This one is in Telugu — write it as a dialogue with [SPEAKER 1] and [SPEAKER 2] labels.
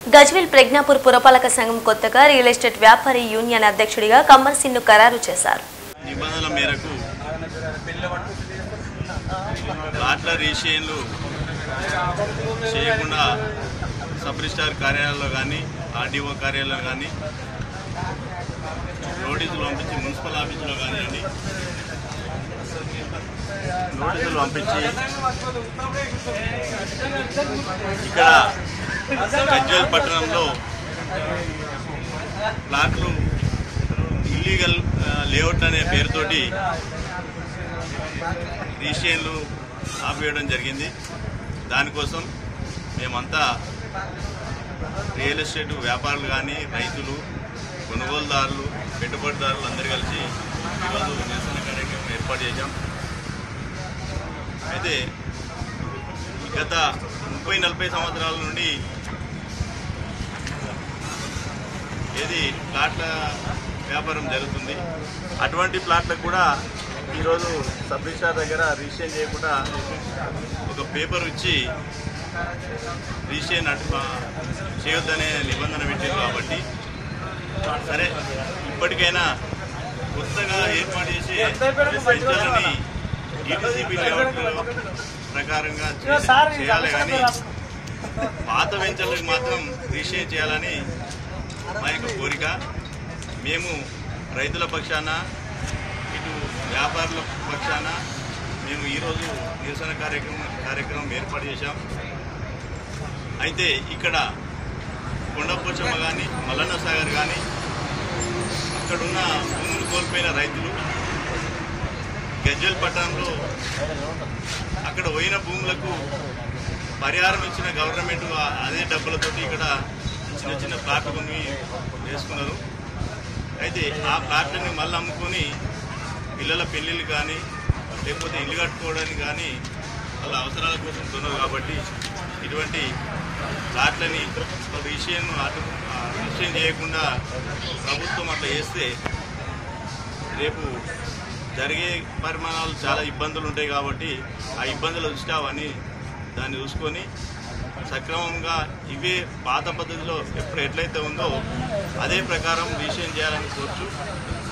[SPEAKER 1] గజ్వేల్ ప్రజ్ఞాపూర్ పురపాలక సంఘం కొత్తగా రియల్ ఎస్టేట్ వ్యాపారి యూనియన్ అధ్యక్షుడిగా కమ్మర్ సింగ్ను ఖరారు చేశారు
[SPEAKER 2] నిబంధనల మేరకు ప్లాట్ల రిజిస్ట్రేషన్లు చేయకుండా సబ్ రిజిస్టార్ కార్యాలయంలో కానీ ఆర్డీఓ కార్యాలయంలో కానీ నోటీసులు పంపించి మున్సిపల్ ఆఫీసులో కానివ్వండి నోటీసులు పంపించి ఇక్కడ గజ్వేల్ పట్టణంలో ప్లాట్లు ఇల్లీగల్ ఆ, లేఅవుట్ అనే పేరుతోటి రిజిస్ట్రేషన్లు ఆపేయడం జరిగింది దానికోసం మేమంతా రియల్ ఎస్టేట్ వ్యాపారులు కానీ రైతులు కొనుగోలుదారులు పెట్టుబడిదారులు అందరూ కలిసి ఈరోజు నిరసన కార్యక్రమం ఏర్పాటు చేశాం అయితే ఈ గత ముప్పై నలభై సంవత్సరాల నుండి ఏది ప్లాట్ల వ్యాపారం జరుగుతుంది అటువంటి ప్లాట్లకు కూడా ఈరోజు సబ్ రిజిస్టార్ దగ్గర రిజిస్ట్రేషన్ చేయకుండా ఒక పేపర్ ఇచ్చి రిజిస్ట్రేషన్ అటు చేయొద్దనే నిబంధన పెట్టారు కాబట్టి సరే ఇప్పటికైనా కొత్తగా ఏర్పాటు చేసే వెంచర్లని ఈటీసీబీ ప్రకారంగా చే- చేయాలి కానీ పాత వెంచర్లకు మాత్రం రిజిస్ట్రేషన్ చేయాలని మా యొక్క కోరిక మేము రైతుల పక్షాన ఇటు వ్యాపారుల పక్షాన మేము ఈరోజు నిరసన కార్యక్రమం కార్యక్రమం ఏర్పాటు చేశాం అయితే ఇక్కడ కొండపోచమ్మ కానీ మల్లన్న సాగర్ కానీ అక్కడున్న భూములు కోల్పోయిన రైతులు గజ్వెల్ పట్టణంలో అక్కడ పోయిన భూములకు పరిహారం ఇచ్చిన గవర్నమెంట్ అదే డబ్బులతోటి ఇక్కడ చిన్న చిన్న ప్లాట్లు కొని వేసుకున్నారు అయితే ఆ ప్లాట్లని మళ్ళీ అమ్ముకొని పిల్లల పెళ్ళిళ్ళు కానీ లేకపోతే ఇల్లు కట్టుకోవడానికి కానీ వాళ్ళ అవసరాల కోసం కొన్నారు కాబట్టి ఇటువంటి ప్లాట్లని రిజిస్ట్రేషన్ రిజిస్ట్రేషన్ చేయకుండా ప్రభుత్వం అట్లా చేస్తే రేపు జరిగే పరిమాణాలు చాలా ఇబ్బందులు ఉంటాయి కాబట్టి ఆ ఇబ్బందుల దృష్ట్యా అవన్నీ దాన్ని చూసుకొని సక్రమంగా ఇవే పాత పద్ధతిలో ఎప్పుడు ఎట్లయితే ఉందో అదే ప్రకారం రిజిస్ట్రేషన్ చేయాలని కోరుచు